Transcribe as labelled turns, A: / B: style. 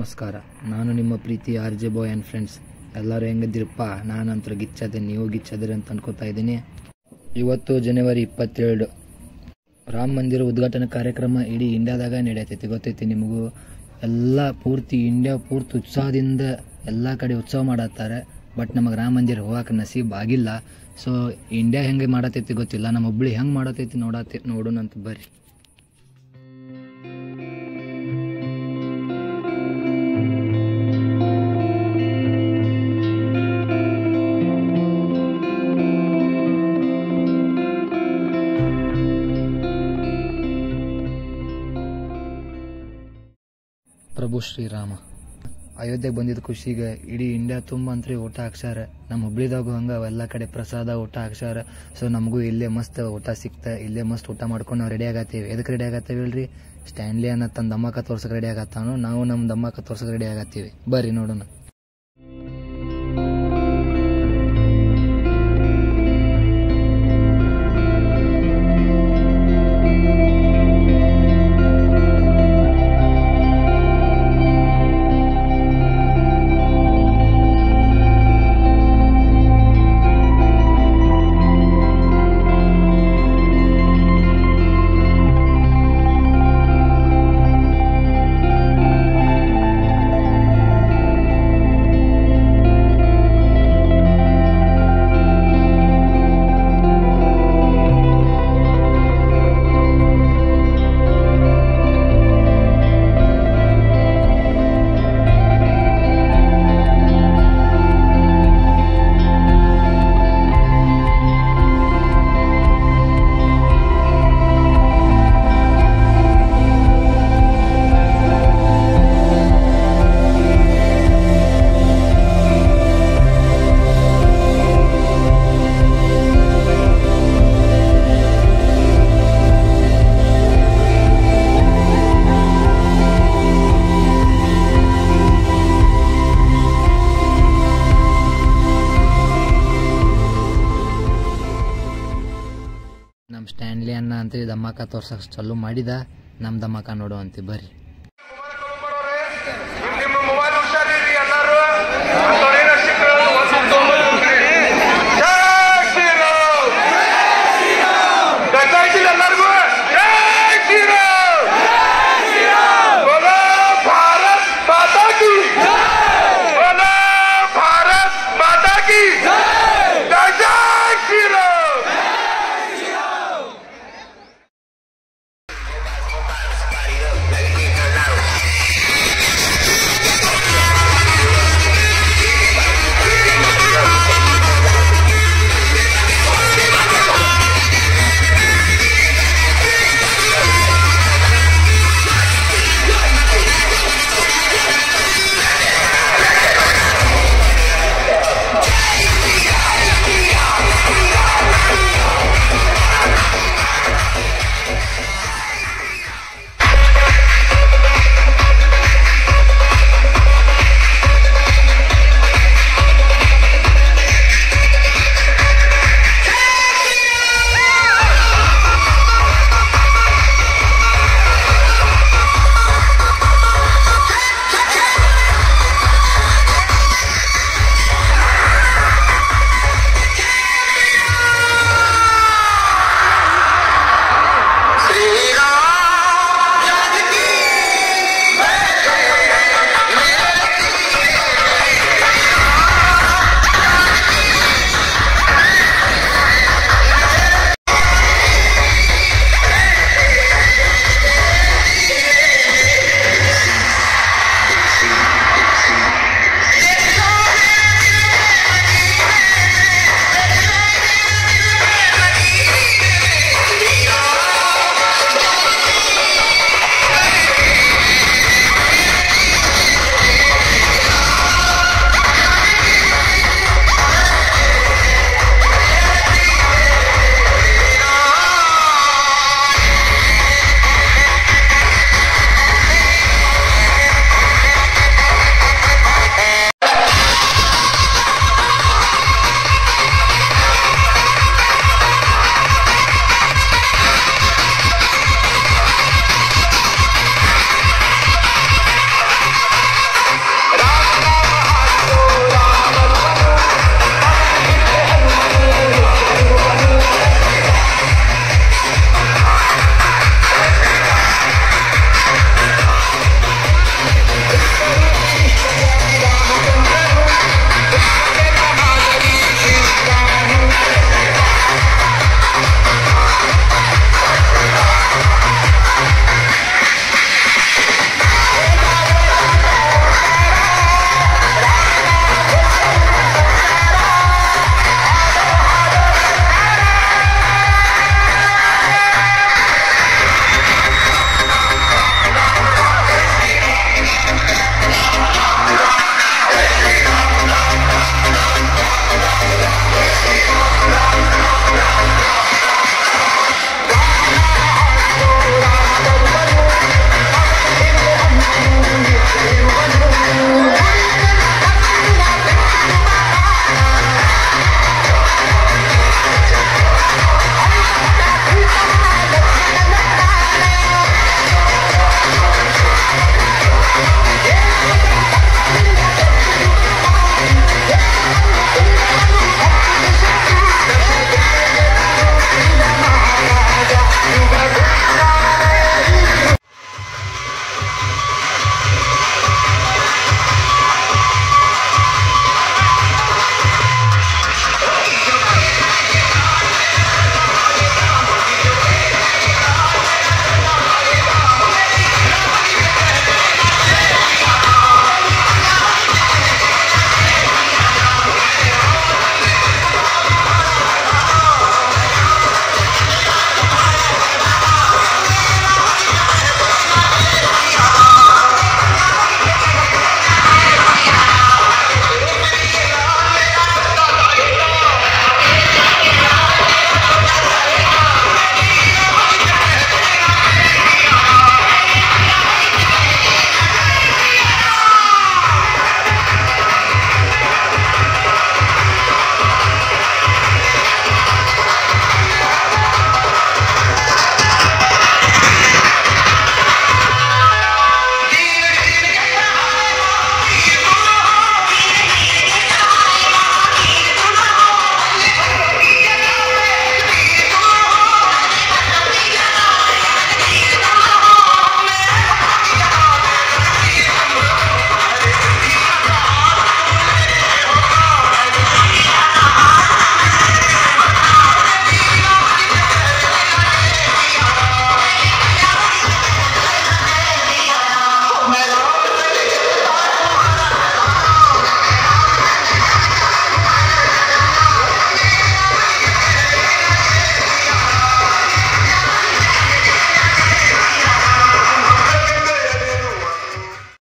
A: ನಮಸ್ಕಾರ ನಾನು ನಿಮ್ಮ Preethi R J boy and friends ಎಲ್ಲರೂ ಹೆಂಗದಿರಪ್ಪ ನಾನಂತರ ಗಿಚ್ಚದೆ ನೀವು ಗಿಚ್ಚದಿರಿ ಅಂತ ಅನ್ಕೋತಾ ಇದ್ದೀನಿ ಇವತ್ತು ಜನವರಿ ಇಪ್ಪತ್ತೇಳು ರಾಮ ಮಂದಿರ ಉದ್ಘಾಟನಾ ಕಾರ್ಯಕ್ರಮ ಇಡೀ ಇಂಡಿಯಾದಾಗ ನಡೆಯತೈತಿ ಗೊತ್ತೈತಿ ನಿಮಗೂ ಎಲ್ಲ ಪೂರ್ತಿ ಇಂಡಿಯಾ ಪೂರ್ತಿ ಉತ್ಸಾಹದಿಂದ ಎಲ್ಲ ಕಡೆ ಉತ್ಸವ ಮಾಡತ್ತಾರೆ ಬಟ್ ನಮಗೆ ರಾಮ ಮಂದಿರ ಹೋಗಕ್ಕೆ ನಸೀಬ್ ಆಗಿಲ್ಲ ಸೊ ಇಂಡಿಯಾ ಹೆಂಗೆ ಮಾಡತೈತಿ ಗೊತ್ತಿಲ್ಲ ನಮ್ಮ ಹುಬ್ಳಿ ಹೆಂಗೆ ಮಾಡತೈತಿ ನೋಡತಿ ನೋಡೋಣ ಅಂತ ಬರ್ರಿ ಪ್ರಭು ಶ್ರೀರಾಮ ಅಯೋಧ್ಯೆಗೆ ಬಂದಿದ್ದ ಖುಷಿಗೆ ಇಡೀ ಇಂಡಿಯಾ ತುಂಬ ಅಂತ್ರಿ ಊಟ ಹಾಕ್ಸ್ಯಾರ ನಮ್ಮ ಹುಬ್ಳಿದಾಗೂ ಹಂಗೆ ಎಲ್ಲ ಕಡೆ ಪ್ರಸಾದ ಊಟ ಹಾಕ್ಸ್ಯಾರ ಸೊ ನಮಗೂ ಇಲ್ಲೇ ಮಸ್ತ್ ಊಟ ಸಿಕ್ತ ಇಲ್ಲೇ ಮಸ್ತ್ ಊಟ ಮಾಡ್ಕೊಂಡು ನಾವು ರೆಡಿ ಆಗತ್ತೀವಿ ಎದಕ್ಕೆ ರೆಡಿ ಆಗತ್ತೀವಿ ಹೇಳ್ರಿ ಸ್ಟ್ಯಾನ್ಲಿ ಅನ್ನ ತನ್ನ ದಮ್ಮಕ್ಕ ತೋರ್ಸಕ್ಕೆ ರೆಡಿ ಆಗತ್ತಾನು ನಾವು ನಮ್ಮ ದಮ್ಮಕ್ಕ ತೋರ್ಸಕ್ಕೆ ರೆಡಿ ಆಗತ್ತೀವಿ ಬರ್ರಿ ನೋಡೋಣ ನಮ್ಮ ಸ್ಟ್ಯಾನ್ಲಿ ಅನ್ನ ಅಂತ ದಮ್ಮಕ್ಕ ತೋರ್ಸಕ್ಕೆ ಚಾಲೂ ಮಾಡಿದ ನಮ್ಮ ದಮ್ಮಕ್ಕ ನೋಡು ಅಂತೀವಿ ಬರ್ರಿ